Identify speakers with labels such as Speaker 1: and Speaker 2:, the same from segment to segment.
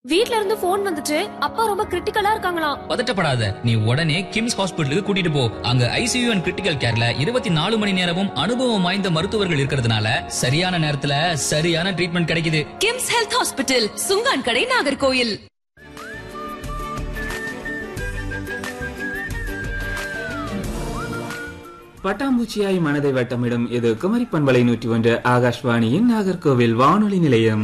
Speaker 1: வீட்ல இருந்து போன் வந்துச்சு அப்பா ரொம்ப கிரிட்டிக்கலா இருக்காங்களாம்
Speaker 2: பதட்டப்படாத நீ உடனே கிம்ஸ் ஹாஸ்பிட்டலுக்கு கூட்டிட்டு போ அங்க ஐசியூ அண்ட் கிரிட்டிக்கல் கேர்ல இருபத்தி நாலு மணி நேரமும் அனுபவம் வாய்ந்த மருத்துவர்கள் இருக்கிறதுனால சரியான நேரத்துல சரியான ட்ரீட்மெண்ட் கிடைக்குது
Speaker 3: கிம்ஸ் ஹெல்த் ஹாஸ்பிட்டல் சுங்கான் கடை நாகர்கோயில்
Speaker 4: பட்டாம்பூச்சியாய் மனதை வட்டமிடும் இது குமரி பண்பலை நூற்றி ஒன்று ஆகாஷ்வாணியின் நாகர்கோவில் வானொலி நிலையம்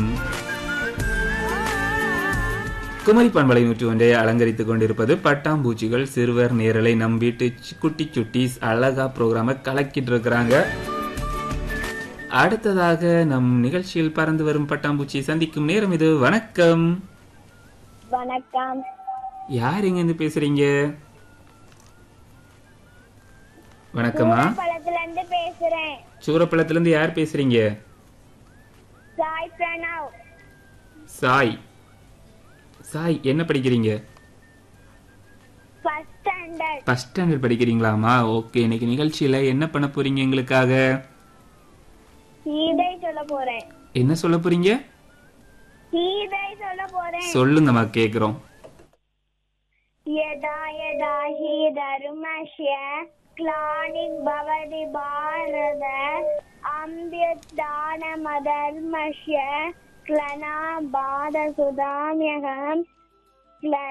Speaker 4: குமரி பண்பலை நூற்றி ஒன்றை அலங்கரித்துக் கொண்டிருப்பது பட்டாம்பூச்சிகள் சிறுவர் நேரலை நம் வீட்டு சி- குட்டி சுட்டீஸ் அழகா ப்ரோக்ராம கலக்கிட்டு இருக்கிறாங்க அடுத்ததாக நம் நிகழ்ச்சியில் பறந்து வரும் பட்டாம்பூச்சி சந்திக்கும் நேரம் இது வணக்கம்
Speaker 5: வணக்கம்
Speaker 4: யார் எங்க இருந்து பேசுறீங்க வணக்கமா
Speaker 5: பழத்துல இருந்து பேசுறேன்
Speaker 4: சூரப்பள்ளத்துல இருந்து யார் பேசுறீங்க
Speaker 5: சாய் பிரணவ்
Speaker 4: சாய் சாய் என்ன படிக்கிறீங்க
Speaker 5: ஃபர்ஸ்ட் ஸ்டாண்டர்ட்
Speaker 4: ஃபர்ஸ்ட் ஸ்டாண்டர்ட் படிக்கிறீங்களாமா ஓகே இன்னைக்கு நிகழ்ச்சியில என்ன பண்ண போறீங்க எங்களுக்காக
Speaker 5: கீதை சொல்ல போறேன்
Speaker 4: என்ன சொல்ல போறீங்க
Speaker 5: கீதை சொல்ல போறேன்
Speaker 4: சொல்லுங்கம்மா கேக்குறோம்
Speaker 5: यदा यदा हि धर्मस्य ग्लानिर्भवति भारत अम्ब्युत्थानमधर्मस्य क्लना बाधसुधाम्यहम्